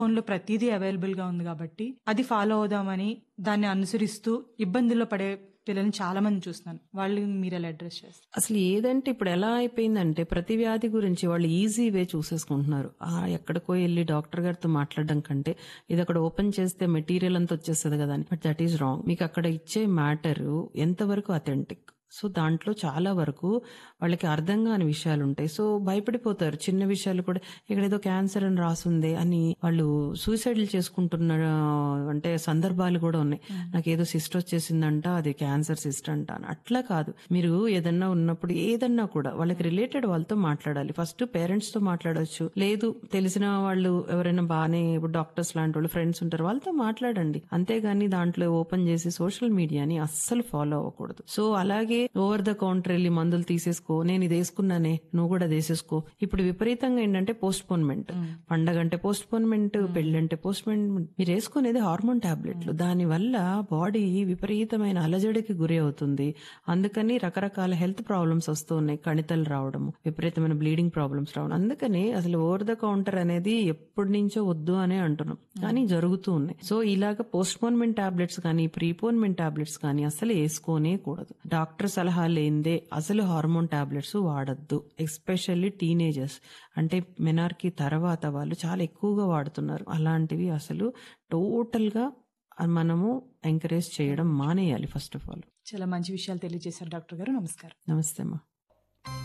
ఫోన్లో ప్రతిదీ అవైలబుల్ గా ఉంది కాబట్టి అది ఫాలో అవుదామని దాన్ని అనుసరిస్తూ ఇబ్బందుల్లో పడే పిల్లల్ని చాలా మంది చూస్తున్నాను వాళ్ళు మీరు ఎలా అడ్రస్ చేస్తారు అసలు ఏదంటే ఇప్పుడు ఎలా అయిపోయిందంటే ప్రతి వ్యాధి గురించి వాళ్ళు ఈజీ వే చూసేసుకుంటున్నారు ఆ ఎక్కడికో వెళ్ళి డాక్టర్ గారితో మాట్లాడడం కంటే ఇది అక్కడ ఓపెన్ చేస్తే మెటీరియల్ అంతా వచ్చేస్తుంది కదా అని బట్ దట్ ఈస్ రాంగ్ మీకు అక్కడ ఇచ్చే మ్యాటర్ ఎంతవరకు అథెంటిక్ సో దాంట్లో చాలా వరకు వాళ్ళకి అర్థం కాని విషయాలు ఉంటాయి సో భయపడిపోతారు చిన్న విషయాలు కూడా ఇక్కడ ఏదో క్యాన్సర్ అని రాసుంది అని వాళ్ళు సూసైడ్లు చేసుకుంటున్న అంటే సందర్భాలు కూడా ఉన్నాయి నాకు ఏదో సిస్ట్ వచ్చేసిందంట అది క్యాన్సర్ సిస్ట్ అంట అని అట్లా కాదు మీరు ఏదన్నా ఉన్నప్పుడు ఏదన్నా కూడా వాళ్ళకి రిలేటెడ్ వాళ్ళతో మాట్లాడాలి ఫస్ట్ పేరెంట్స్ తో మాట్లాడొచ్చు లేదు తెలిసిన వాళ్ళు ఎవరైనా బాగానే ఇప్పుడు డాక్టర్స్ లాంటి వాళ్ళు ఫ్రెండ్స్ ఉంటారు వాళ్ళతో మాట్లాడండి అంతేగాని దాంట్లో ఓపెన్ చేసి సోషల్ మీడియాని అస్సలు ఫాలో అవ్వకూడదు సో అలాగే ఓవర్ ద కౌంటర్ వెళ్ళి మందులు తీసేసుకో నేను ఇది వేసుకున్నానే నువ్వు కూడా అది వేసేసుకో ఇప్పుడు విపరీతంగా ఏంటంటే పోస్ట్ పోన్మెంట్ పండగ అంటే పోస్ట్ పోన్మెంట్ పెళ్లి అంటే పోస్ట్ పోన్మెంట్ మీరు వేసుకునేది హార్మోన్ టాబ్లెట్లు దాని వల్ల బాడీ విపరీతమైన అలజడికి గురి అవుతుంది అందుకని రకరకాల హెల్త్ ప్రాబ్లమ్స్ వస్తూ ఉన్నాయి కణితలు రావడం విపరీతమైన బ్లీడింగ్ ప్రాబ్లమ్స్ రావడం అందుకని అసలు ఓవర్ ద కౌంటర్ అనేది ఎప్పటి నుంచో వద్దు అనే అంటున్నాం కానీ జరుగుతూ ఉన్నాయి సో ఇలాగ పోస్ట్ పోన్మెంట్ టాబ్లెట్స్ కానీ ప్రీపోన్మెంట్ టాబ్లెట్స్ కానీ అసలు వేసుకోనే కూడదు డాక్టర్ సలహా లేనిదే అసలు హార్మోన్ టాబ్లెట్స్ వాడద్దు ఎస్పెషల్లీ టీనేజర్స్ అంటే మెనార్కి తర్వాత వాళ్ళు చాలా ఎక్కువగా వాడుతున్నారు అలాంటివి అసలు టోటల్ గా మనము ఎంకరేజ్ చేయడం మానేయాలి ఫస్ట్ ఆఫ్ ఆల్ చాలా మంచి విషయాలు తెలియజేశారు డాక్టర్ గారు నమస్కారం నమస్తే అమ్మా